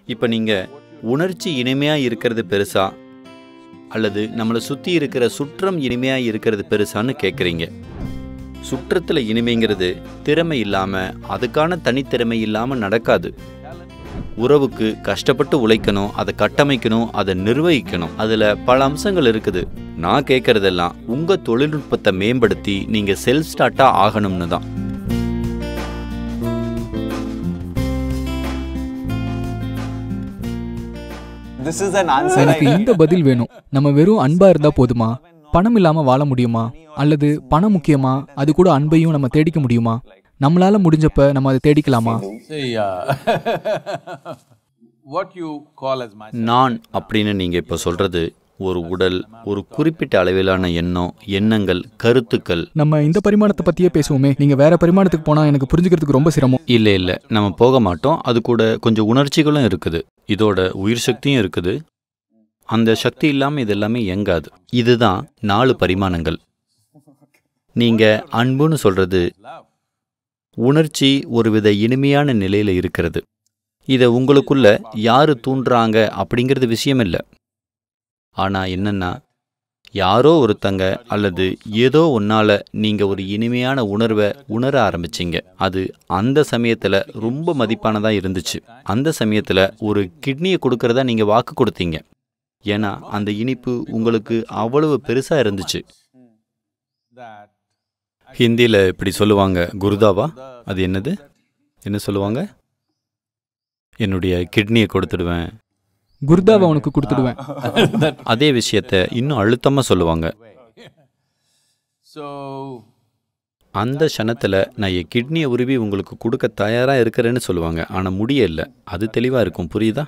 இப்போ நீங்கள் உணர்ச்சி இனிமையாக இருக்கிறது பெருசா அல்லது நம்மளை சுற்றி இருக்கிற சுற்றம் இனிமையாக இருக்கிறது பெருசான்னு கேட்குறீங்க சுற்றத்தில் இனிமைங்கிறது திறமை இல்லாமல் அதுக்கான தனித்திறமை இல்லாமல் நடக்காது உறவுக்கு கஷ்டப்பட்டு உழைக்கணும் அதை கட்டமைக்கணும் அதை நிர்வகிக்கணும் அதில் பல அம்சங்கள் இருக்குது நான் கேட்குறதெல்லாம் உங்கள் தொழில்நுட்பத்தை மேம்படுத்தி நீங்கள் செல்ஃப் ஸ்டார்ட்டாக ஆகணும்னு தான் This is an answer. எனக்கு I- இந்த பதில் வேணும் நம்ம வெறும் அன்பா இருந்தா போதுமா பணம் இல்லாம வாழ முடியுமா அல்லது பணம் முக்கியமா அது கூட அன்பையும் நம்ம தேடிக்க முடியுமா நம்மளால முடிஞ்சப்ப நம்ம அதை தேடிக்கலாமா See, uh, what you call as my நான் அப்படின்னு நீங்கள் இப்போ சொல்கிறது ஒரு உடல் ஒரு குறிப்பிட்ட அளவிலான எண்ணம் எண்ணங்கள் கருத்துக்கள் நம்ம இந்த பரிமாணத்தை பத்தியே பேசுவோமே நீங்க வேற பரிமாணத்துக்கு போனா எனக்கு புரிஞ்சுக்கிறதுக்கு ரொம்ப சிரமம் இல்லை இல்லை நம்ம போக மாட்டோம் அது கூட கொஞ்சம் உணர்ச்சிகளும் இருக்குது இதோட உயிர் சக்தியும் இருக்குது அந்த சக்தி இல்லாமல் இது எல்லாமே இயங்காது இதுதான் நாலு பரிமாணங்கள் நீங்கள் அன்புன்னு சொல்கிறது உணர்ச்சி ஒருவித இனிமையான நிலையில் இருக்கிறது இதை உங்களுக்குள்ள யாரு தூண்டுறாங்க அப்படிங்கிறது விஷயம் இல்லை ஆனால் என்னன்னா யாரோ ஒருத்தங்க அல்லது ஏதோ ஒன்னால நீங்க ஒரு இனிமையான உணர்வை உணர ஆரம்பிச்சீங்க அது அந்த சமயத்துல ரொம்ப மதிப்பானதா இருந்துச்சு அந்த சமயத்துல ஒரு கிட்னியை கொடுக்கறதா நீங்க வாக்கு கொடுத்தீங்க ஏன்னா அந்த இனிப்பு உங்களுக்கு அவ்வளவு பெருசா இருந்துச்சு that ஹிந்தியில இப்படி சொல்லுவாங்க குருதாவா அது என்னது என்ன சொல்லுவாங்க என்னுடைய கிட்னியை கொடுத்துடுவேன் குருதாவை உனக்கு கொடுத்துடுவேன் அதே விஷயத்த இன்னும் அழுத்தமா சொல்லுவாங்க so அந்த க்ஷணத்தில் நான் என் கிட்னியை உருவி உங்களுக்கு கொடுக்க தயாராக இருக்கிறேன்னு சொல்லுவாங்க ஆனால் முடியல அது தெளிவாக இருக்கும் புரியுதா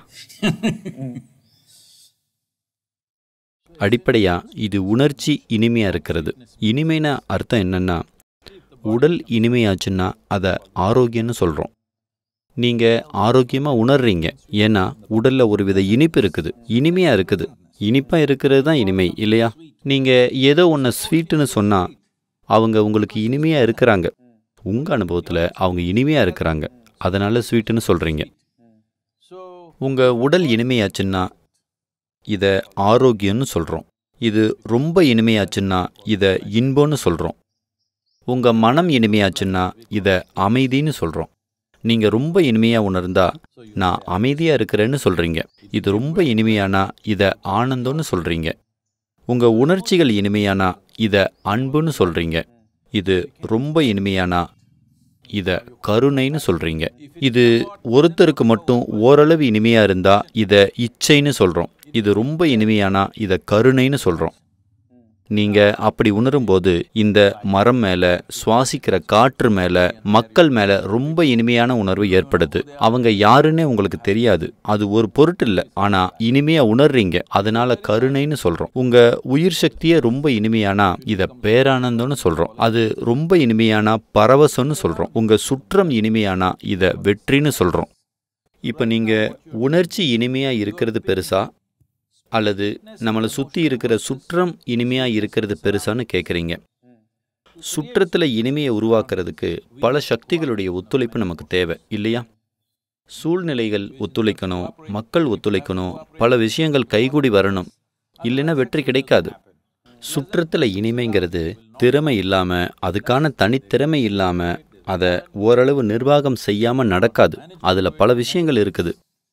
அடிப்படையாக இது உணர்ச்சி இனிமையாக இருக்கிறது இனிமைனா அர்த்தம் என்னன்னா உடல் இனிமையாச்சுன்னா அதை ஆரோக்கியம்னு சொல்கிறோம் நீங்கள் ஆரோக்கியமாக உணர்றீங்க ஏன்னா உடலில் ஒரு வித இனிப்பு இருக்குது இனிமையாக இருக்குது இனிப்பாக இருக்கிறது தான் இனிமை இல்லையா நீங்கள் ஏதோ ஒன்று ஸ்வீட்டுன்னு சொன்னால் அவங்க உங்களுக்கு இனிமையாக இருக்கிறாங்க உங்கள் அனுபவத்தில் அவங்க இனிமையாக இருக்கிறாங்க அதனால் ஸ்வீட்டுன்னு சொல்கிறீங்க so உங்கள் உடல் இனிமையாச்சுன்னா இதை ஆரோக்கியம்னு சொல்கிறோம் இது ரொம்ப இனிமையாச்சுன்னா இதை இன்பம்னு சொல்கிறோம் உங்கள் மனம் இனிமையாச்சுன்னா இதை அமைதின்னு சொல்கிறோம் நீங்கள் ரொம்ப இனிமையாக உணர்ந்தா நான் அமைதியாக இருக்கிறேன்னு சொல்கிறீங்க இது ரொம்ப இனிமையானா இதை ஆனந்தம்னு சொல்கிறீங்க உங்கள் உணர்ச்சிகள் இனிமையானா இதை அன்புன்னு சொல்கிறீங்க இது ரொம்ப இனிமையானா இதை கருணைன்னு சொல்கிறீங்க இது ஒருத்தருக்கு மட்டும் ஓரளவு இனிமையாக இருந்தால் இதை இச்சைன்னு சொல்கிறோம் இது ரொம்ப இனிமையானா இதை கருணைன்னு சொல்கிறோம் நீங்கள் அப்படி உணரும்போது இந்த மரம் மேலே சுவாசிக்கிற காற்று மேலே மக்கள் மேலே ரொம்ப இனிமையான உணர்வு ஏற்படுது அவங்க யாருன்னே உங்களுக்கு தெரியாது அது ஒரு பொருட்டு இல்லை ஆனால் இனிமையாக உணர்றீங்க அதனால கருணைன்னு சொல்கிறோம் உங்கள் உயிர் சக்தியே ரொம்ப இனிமையானா இதை பேரானந்தம்னு சொல்கிறோம் அது ரொம்ப இனிமையானா பரவசம்னு சொல்கிறோம் உங்கள் சுற்றம் இனிமையானா இதை வெற்றின்னு சொல்கிறோம் இப்போ நீங்கள் உணர்ச்சி இனிமையாக இருக்கிறது பெருசா அல்லது நம்மளை சுற்றி இருக்கிற சுற்றம் இனிமையாக இருக்கிறது பெருசான்னு கேட்குறீங்க சுற்றத்தில் இனிமையை உருவாக்குறதுக்கு பல சக்திகளுடைய ஒத்துழைப்பு நமக்கு தேவை இல்லையா சூழ்நிலைகள் ஒத்துழைக்கணும் மக்கள் ஒத்துழைக்கணும் பல விஷயங்கள் கைகூடி வரணும் இல்லைன்னா வெற்றி கிடைக்காது சுற்றத்தில் இனிமைங்கிறது திறமை இல்லாமல் அதுக்கான தனித்திறமை இல்லாமல் அதை ஓரளவு நிர்வாகம் செய்யாமல் நடக்காது அதில் பல விஷயங்கள் இருக்குது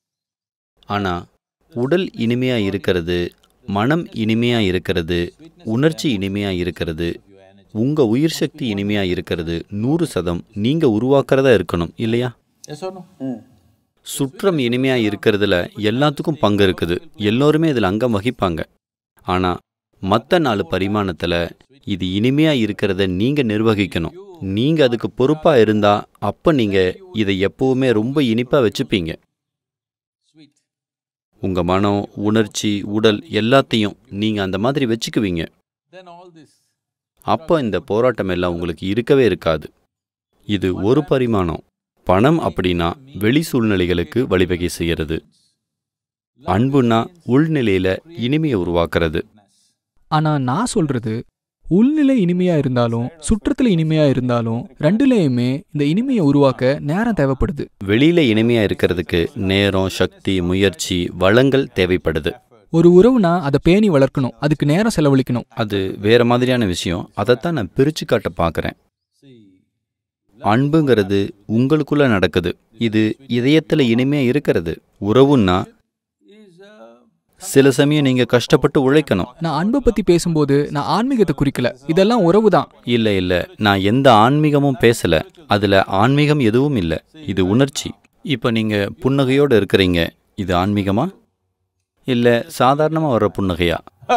ஆனால் உடல் இனிமையாக இருக்கிறது மனம் இனிமையாக இருக்கிறது உணர்ச்சி இனிமையாக இருக்கிறது உங்கள் உயிர் சக்தி இனிமையாக இருக்கிறது நூறு சதம் நீங்கள் உருவாக்குறதா இருக்கணும் இல்லையா yes or no சுற்றம் இனிமையாக இருக்கிறதுல எல்லாத்துக்கும் பங்கு இருக்குது எல்லோருமே இதில் அங்கம் வகிப்பாங்க ஆனால் மற்ற நாலு பரிமாணத்தில் இது இனிமையாக இருக்கிறத நீங்கள் நிர்வகிக்கணும் நீங்கள் அதுக்கு பொறுப்பாக இருந்தால் அப்போ நீங்கள் இதை எப்பவுமே ரொம்ப இனிப்பாக வச்சுப்பீங்க sweet உங்கள் மனம் உணர்ச்சி உடல் எல்லாத்தையும் நீங்கள் அந்த மாதிரி வச்சுக்குவீங்க then all this அப்போ இந்த போராட்டம் எல்லாம் உங்களுக்கு இருக்கவே இருக்காது இது ஒரு பரிமாணம் பணம் அப்படின்னா வெளி சூழ்நிலைகளுக்கு வழிவகை செய்கிறது அன்புனா உள்நிலையில இனிமையை உருவாக்குறது ஆனா நான் சொல்றது உள்நிலை இனிமையா இருந்தாலும் சுற்றத்துல இனிமையா இருந்தாலும் ரெண்டுலேயுமே இந்த இனிமையை உருவாக்க நேரம் தேவைப்படுது வெளியில இனிமையா இருக்கிறதுக்கு நேரம் சக்தி முயற்சி வளங்கள் தேவைப்படுது ஒரு உறவுனா அதை பேணி வளர்க்கணும் அதுக்கு நேரம் செலவழிக்கணும் அது வேற மாதிரியான விஷயம் அதைத்தான் நான் பிரிச்சு காட்ட பார்க்கறேன் See, அன்புங்கிறது உங்களுக்குள்ள நடக்குது இது இதயத்துல இனிமையா இருக்கிறது உறவுன்னா is uh, சில சமயம் நீங்க கஷ்டப்பட்டு உழைக்கணும் நான் அன்பை பத்தி பேசும்போது நான் ஆன்மீகத்தை குறிக்கல இதெல்லாம் உறவு தான் இல்ல இல்ல நான் எந்த ஆன்மீகமும் பேசல அதுல ஆன்மீகம் எதுவும் இல்ல இது உணர்ச்சி இப்ப நீங்க புன்னகையோட இருக்கிறீங்க இது ஆன்மீகமா இல்ல சாதாரணமா வர்ற புன்னகையா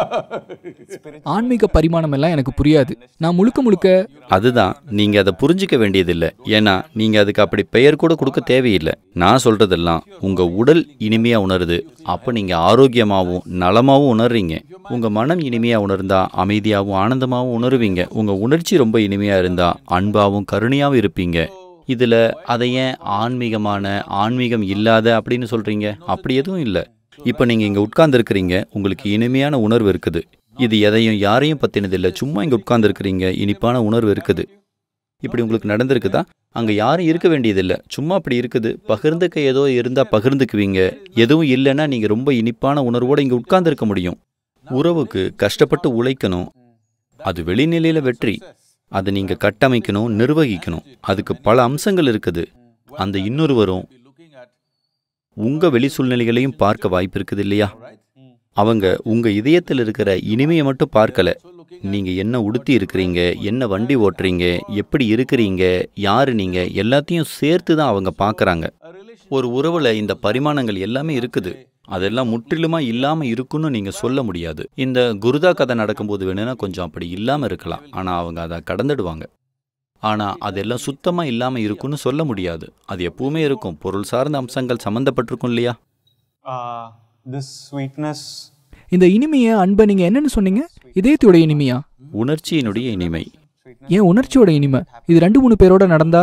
ஆன்மீக பரிமாணம் எல்லாம் எனக்கு புரியாது நான் முழுக்க முழுக்க அதுதான் நீங்க அதை புரிஞ்சுக்க வேண்டியதில்லை ஏன்னா நீங்க அதுக்கு அப்படி பெயர் கூட கொடுக்க தேவையில்லை நான் சொல்றதெல்லாம் உங்க உடல் இனிமையா உணருது அப்ப நீங்க ஆரோக்கியமாவும் நலமாவும் உணர்றீங்க உங்க மனம் இனிமையா உணர்ந்தா அமைதியாவும் ஆனந்தமாவும் உணருவீங்க உங்க உணர்ச்சி ரொம்ப இனிமையா இருந்தா அன்பாவும் கருணையாவும் இருப்பீங்க இதுல அதை ஏன் ஆன்மீகமான ஆன்மீகம் இல்லாத அப்படின்னு சொல்றீங்க அப்படி எதுவும் இல்லை இப்போ நீங்க இங்க உட்கார்ந்து இருக்கிறீங்க உங்களுக்கு இனிமையான உணர்வு இருக்குது இது எதையும் யாரையும் பத்தினதில்லை சும்மா இங்க உட்கார்ந்து இருக்கிறீங்க இனிப்பான உணர்வு இருக்குது இப்படி உங்களுக்கு நடந்திருக்குதா அங்க யாரும் இருக்க வேண்டியதில்லை சும்மா அப்படி இருக்குது பகிர்ந்துக்க ஏதோ இருந்தா பகிர்ந்துக்குவீங்க எதுவும் இல்லைன்னா நீங்க ரொம்ப இனிப்பான உணர்வோட இங்க உட்கார்ந்து இருக்க முடியும் உறவுக்கு கஷ்டப்பட்டு உழைக்கணும் அது வெளிநிலையில வெற்றி அதை நீங்க கட்டமைக்கணும் நிர்வகிக்கணும் அதுக்கு பல அம்சங்கள் இருக்குது அந்த இன்னொருவரும் be looking at, உங்க வெளி சூழ்நிலைகளையும் பார்க்க வாய்ப்பு இருக்குது இல்லையா right? அவங்க உங்க இதயத்தில் இருக்கிற இனிமையை மட்டும் பார்க்கல So looking நீங்க என்ன உடுத்தி இருக்கிறீங்க என்ன வண்டி ஓட்டுறீங்க எப்படி இருக்கிறீங்க யாரு நீங்க எல்லாத்தையும் சேர்த்து தான் அவங்க பார்க்கறாங்க a relation ஒரு உறவுல இந்த பரிமாணங்கள் எல்லாமே இருக்குது அதெல்லாம் முற்றிலுமா இல்லாம இருக்குன்னு நீங்க சொல்ல முடியாது இந்த குருதா கதை நடக்கும்போது வேணும்னா கொஞ்சம் அப்படி இல்லாம இருக்கலாம் ஆனா அவங்க அதை கடந்துடுவாங்க ஆனா அதெல்லாம் சுத்தமா இல்லாம இருக்குன்னு சொல்ல முடியாது அது எப்பவுமே இருக்கும் பொருள் சார்ந்த அம்சங்கள் சம்பந்தப்பட்டிருக்கும் இல்லையா Uh, this sweetness, இந்த இனிமையை அன்பை நீங்க என்னன்னு சொன்னீங்க இதயத்தோட இனிமையா உணர்ச்சியினுடைய இனிமை ஏன் உணர்ச்சியோட இனிமை இது ரெண்டு மூணு பேரோட நடந்தா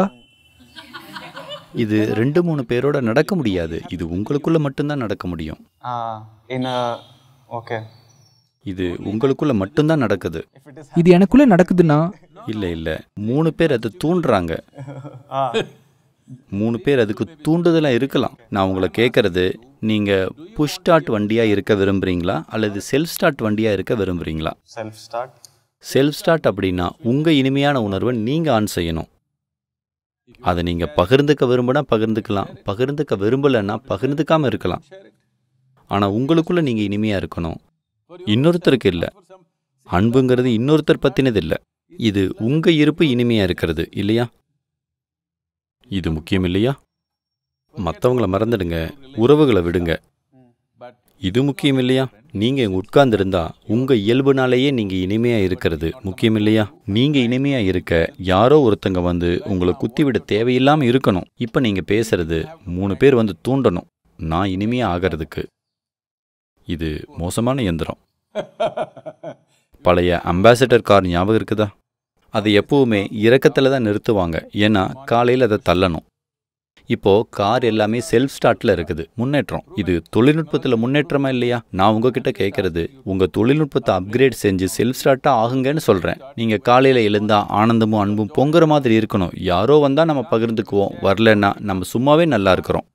இது ரெண்டு மூணு பேரோட நடக்க முடியாது இது உங்களுக்குள்ள மட்டும்தான் நடக்க முடியும் uh, in a, okay. இது உங்களுக்குள்ள மட்டும்தான் நடக்குது If it is, இது எனக்குள்ள நடக்குதுன்னா இல்ல இல்ல மூணு பேர் அதை தூண்டுறாங்க ah, மூணு பேர் அதுக்கு தூண்டுதலா இருக்கலாம் நான் உங்களை கேட்கறது நீங்க புஷ் ஸ்டார்ட் வண்டியா இருக்க விரும்புறீங்களா அல்லது செல்ஃப் ஸ்டார்ட் வண்டியா இருக்க விரும்புறீங்களா self-start. செல்ஃப் ஸ்டார்ட் அப்படின்னா உங்க இனிமையான உணர்வை நீங்க ஆன் செய்யணும் அதை நீங்க பகிர்ந்துக்க விரும்பினா பகிர்ந்துக்கலாம் பகிர்ந்துக்க விரும்பலைன்னா பகிர்ந்துக்காம இருக்கலாம் share it. ஆனா உங்களுக்குள்ள நீங்க இனிமையா இருக்கணும் For இன்னொருத்தருக்கு இல்ல for some அன்புங்கிறது இன்னொருத்தர் பத்தினது இல்ல இது உங்க இருப்பு இனிமையா இருக்கிறது இல்லையா இது முக்கியம் இல்லையா மற்றவங்கள மறந்துடுங்க உறவுகளை விடுங்க but இது முக்கியம் இல்லையா நீங்க இங்க உட்கார்ந்திருந்தா உங்க இயல்புனாலேயே நீங்க இனிமையா இருக்கிறது முக்கியம் இல்லையா நீங்க இனிமையா இருக்க யாரோ ஒருத்தங்க வந்து உங்களை குத்திவிட தேவையில்லாம இருக்கணும் இப்ப நீங்க பேசுறது மூணு பேர் வந்து தூண்டணும் நான் இனிமையா ஆகிறதுக்கு இது மோசமான எந்திரம் பழைய அம்பாசடர் கார் ஞாபகம் இருக்குதா அது எப்பவுமே இறக்கத்தில் தான் நிறுத்துவாங்க ஏன்னா காலையில் அதை தள்ளணும் இப்போ கார் எல்லாமே செல்ஃப் ஸ்டார்ட்ல இருக்குது முன்னேற்றம் இது தொழில்நுட்பத்தில் முன்னேற்றமா இல்லையா நான் உங்ககிட்ட கேட்கறது உங்க தொழில்நுட்பத்தை அப்கிரேட் செஞ்சு செல்ஃப் ஸ்டார்ட்டா ஆகுங்கன்னு சொல்றேன் நீங்க காலையில எழுந்தா ஆனந்தமும் அன்பும் பொங்குற மாதிரி இருக்கணும் யாரோ வந்தா நம்ம பகிர்ந்துக்குவோம் வரலன்னா நம்ம சும்மாவே நல்லா இருக்கிறோம்